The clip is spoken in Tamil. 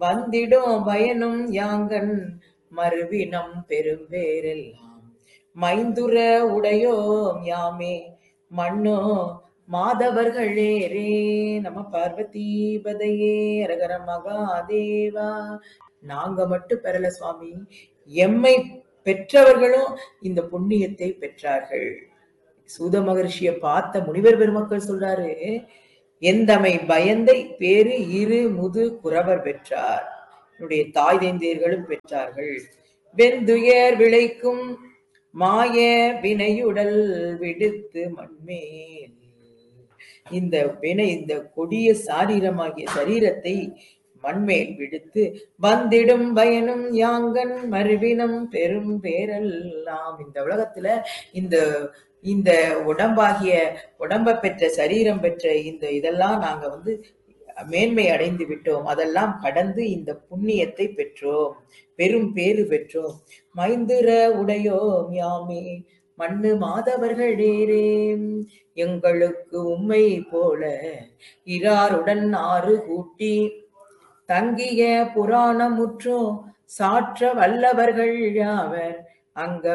வந்திடும் பயனும் யாங்கன் மறுவினம் பெரும்பேரெல்லாம் மைந்துர உடையோம் யாமே மண்ணோ மாதவர்களேரே நம பார்வதி பதையே அரகர மகாதேவா நாங்க மட்டும் பெறல சுவாமி எம்மை பெற்றவர்களும் இந்த புண்ணியத்தை பெற்றார்கள் சூத மகர்ஷியை பார்த்த முனிவர் பெருமக்கள் சொல்றாரு எந்தமை பயந்தை பேரு இரு முது குறவர் பெற்றார் என்னுடைய தாய் தேந்தியர்களும் பெற்றார்கள் வெந்துயர் விளைக்கும் மாய வினையுடல் விடுத்து மண்மேல் இந்த வினை இந்த கொடிய சாரீரமாகிய சரீரத்தை மண்மேல் விடுத்து வந்திடும் பயனும் யாங்கன் மறுவினம் பெரும் பேரெல்லாம் இந்த உலகத்துல இந்த இந்த உடம்பாகிய உடம்ப பெற்ற சரீரம் பெற்ற இந்த இதெல்லாம் நாங்க வந்து மேன்மை அடைந்து விட்டோம் அதெல்லாம் கடந்து இந்த புண்ணியத்தை பெற்றோம் பெரும் பேறு பெற்றோம் மைந்துர உடையோம் யாமே மண்ணு மாதவர்களேரே எங்களுக்கு உம்மை போல இராருடன் ஆறு கூட்டி தங்கிய புராணமுற்றோம் சாற்ற வல்லவர்கள் யாவர் அங்க